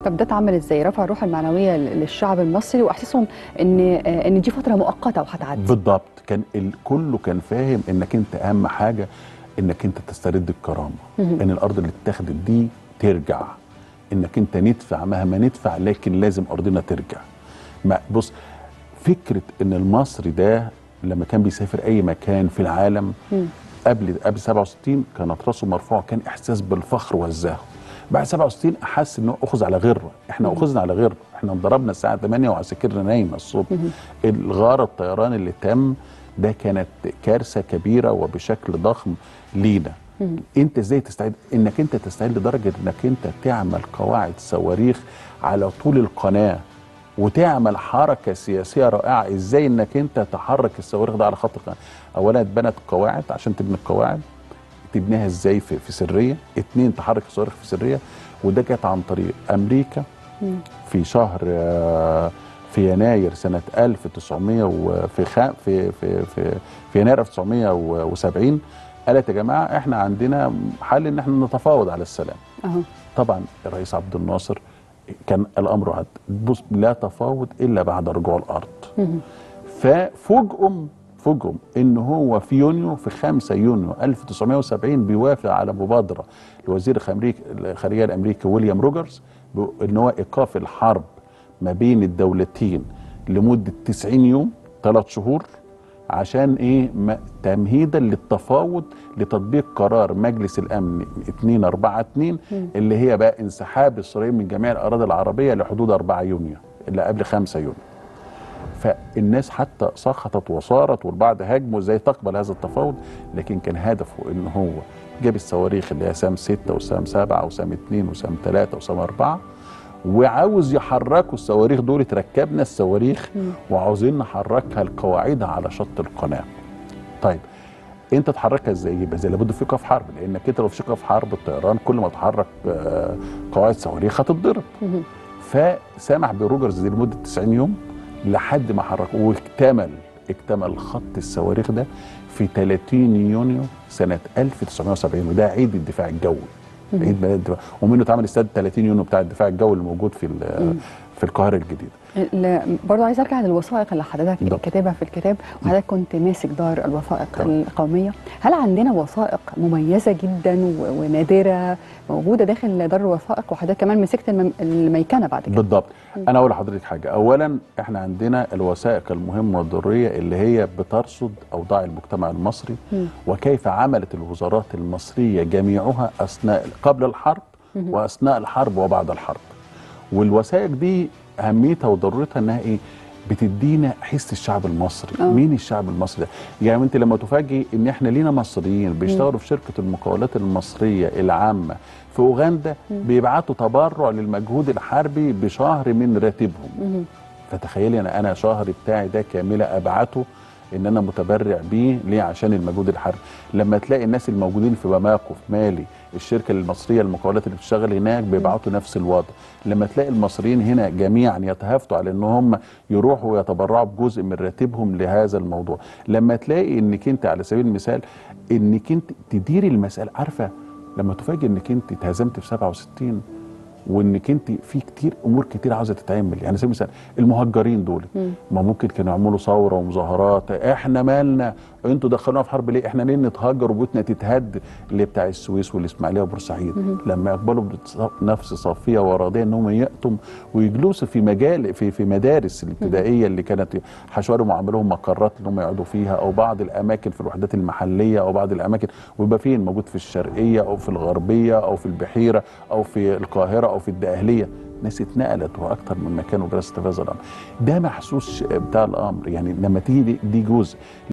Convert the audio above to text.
طب ده اتعمل ازاي رفع الروح المعنويه للشعب المصري واحساسهم ان ان دي فتره مؤقته وهتعدي بالضبط كان ال- كله كان فاهم انك انت اهم حاجه انك انت تسترد الكرامه مهم. ان الارض اللي اتاخدت دي ترجع انك انت ندفع مهما ندفع لكن لازم ارضنا ترجع ما بص فكره ان المصري ده لما كان بيسافر اي مكان في العالم مم. قبل قبل 67 كانت راسه مرفوعه كان احساس بالفخر والزهو بعد 67 احس انه اخذ على غره احنا اخذنا على غره احنا انضربنا الساعه 8 وعساكرنا نايمه الصبح الغاره الطيران اللي تم ده كانت كارثه كبيره وبشكل ضخم لينا انت ازاي تستعد انك انت تستعد لدرجه انك انت تعمل قواعد صواريخ على طول القناه وتعمل حركه سياسيه رائعه ازاي انك انت تحرك الصواريخ ده على خط القناه اولا اتبنت قواعد عشان تبني القواعد تبنيها ازاي في, في سريه اتنين تحرك الصواريخ في سريه وده كانت عن طريق امريكا في شهر آه، في يناير سنه 1900 وفي خا في في في, في يناير 1970 قالت يا جماعه احنا عندنا حل ان احنا نتفاوض على السلام اهو طبعا الرئيس عبد الناصر كان الامر عد بص لا تفاوض الا بعد رجوع الارض مهم. ففوجئهم فوجئهم ان هو في يونيو في 5 يونيو 1970 بيوافق على مبادره لوزير الخارجيه الخارجيه الامريكي ويليام روجرز ب- ان هو ايقاف الحرب ما بين الدولتين لمده 90 يوم ثلاث شهور عشان ايه ما- تمهيدا للتفاوض لتطبيق قرار مجلس الامن 242 اللي هي بقى انسحاب اسرائيل من جميع الاراضي العربيه لحدود 4 يونيو اللي قبل 5 يونيو فالناس حتى سخطت وصارت والبعض هاجموا ازاي تقبل هذا التفاوض لكن كان هدفه ان هو جاب الصواريخ اللي هي سام 6 وسام 7 وسام 2 وسام 3 وسام 4 وعاوز يحركوا الصواريخ دول تركبنا الصواريخ وعاوزين نحركها لقواعدها على شط القناه. طيب انت تحركها ازاي؟ يبقى زي لابد في ايقاف حرب لانك انت لو في ايقاف حرب الطيران كل ما تحرك آه، قواعد صواريخ هتتضرب. مهم. فسمح بروجرز دي لمده 90 يوم لحد ما حرك واكتمل اكتمل خط الصواريخ ده في 30 يونيو سنه 1970 وده عيد الدفاع الجوي عيد ميلاد الدفاع ومنه اتعمل استاد 30 يونيو بتاع الدفاع الجوي اللي موجود في ال- في القاهره الجديده ال- برضه عايز ارجع للوثائق اللي حضرتك بالضبط. كاتبها في الكتاب وحضرتك كنت ماسك دار الوثائق تمام. القوميه هل عندنا وثائق مميزه جدا و- ونادره موجوده داخل دار الوثائق وحضرتك كمان مسكت الم- الميكنه بعد كده بالضبط انا اقول لحضرتك حاجه اولا احنا عندنا الوثائق المهمه والضروريه اللي هي بترصد اوضاع المجتمع المصري مم. وكيف عملت الوزارات المصريه جميعها اثناء قبل الحرب واثناء الحرب وبعد الحرب والوثائق دي اهميتها وضرورتها انها ايه بتدينا حس الشعب المصري آه. مين الشعب المصري ده يعني انت لما تفاجئ ان احنا لينا مصريين بيشتغلوا في شركه المقاولات المصريه العامه في اوغندا بيبعتوا تبرع للمجهود الحربي بشهر من راتبهم مهم. فتخيلي انا انا شهري بتاعي ده كامله ابعته ان انا متبرع بيه ليه عشان المجهود الحربي لما تلاقي الناس الموجودين في باماكو في مالي الشركه المصريه للمقاولات اللي بتشتغل هناك بيبعتوا نفس الوضع لما تلاقي المصريين هنا جميعا يتهافتوا على ان هم يروحوا ويتبرعوا بجزء من راتبهم لهذا الموضوع لما تلاقي انك انت على سبيل المثال انك انت تديري المساله عارفه لما تفاجئ انك انت اتهزمت في 67 وانك انت في كتير امور كتير عاوزه تتعمل يعني على سبيل المثال المهجرين دول ما ممكن كانوا يعملوا ثوره ومظاهرات احنا مالنا انتوا دخلونا في حرب ليه احنا ليه نتهجر وبيوتنا تتهد اللي بتاع السويس والاسماعيليه وبورسعيد لما يقبلوا بص- نفس صافيه وراضيه ان هم ياتوا ويجلسوا في مجال في في مدارس الابتدائيه اللي كانت حشوارهم وعملوهم مقرات ان هم يقعدوا فيها او بعض الاماكن في الوحدات المحليه او بعض الاماكن ويبقى فين موجود في الشرقيه او في الغربيه او في البحيره او في القاهره او في الدقهليه ناس اتنقلت واكثر من مكان وجلست في هذا الامر ده محسوس بتاع الامر يعني لما تيجي دي- دي جزء